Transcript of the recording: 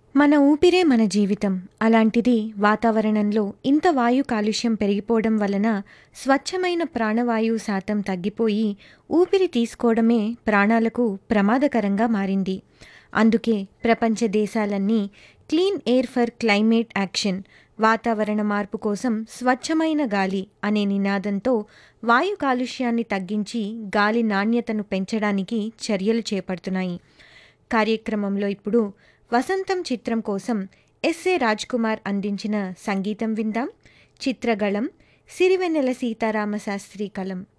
మన ఊపిరే మన జీవితం అలాంటిది వాతావరణంలో ఇంత వాయు కాలుష్యం పెరిగిపోవడం వలన స్వచ్ఛమైన ప్రాణవాయువు శాతం తగ్గిపోయి ఊపిరి తీసుకోవడమే ప్రాణాలకు ప్రమాదకరంగా మారింది అందుకే ప్రపంచ దేశాలన్నీ clean air for climate action వాతావరణ మార్పు కోసం స్వచ్ఛమైన గాలి అనే నినాదంతో వాయు కాలుష్యాన్ని తగ్గించి గాలి నాణ్యతను పెంచడానికి చర్యలు చేపడుతున్నాయి కార్యక్రమంలో ఇప్పుడు వసంతం చిత్రం కోసం ఎస్ఏ కుమార్ అందించిన సంగీతం విందాం చిత్రగళం సిరివెన్నెల సీతారామ శాస్త్రి కలం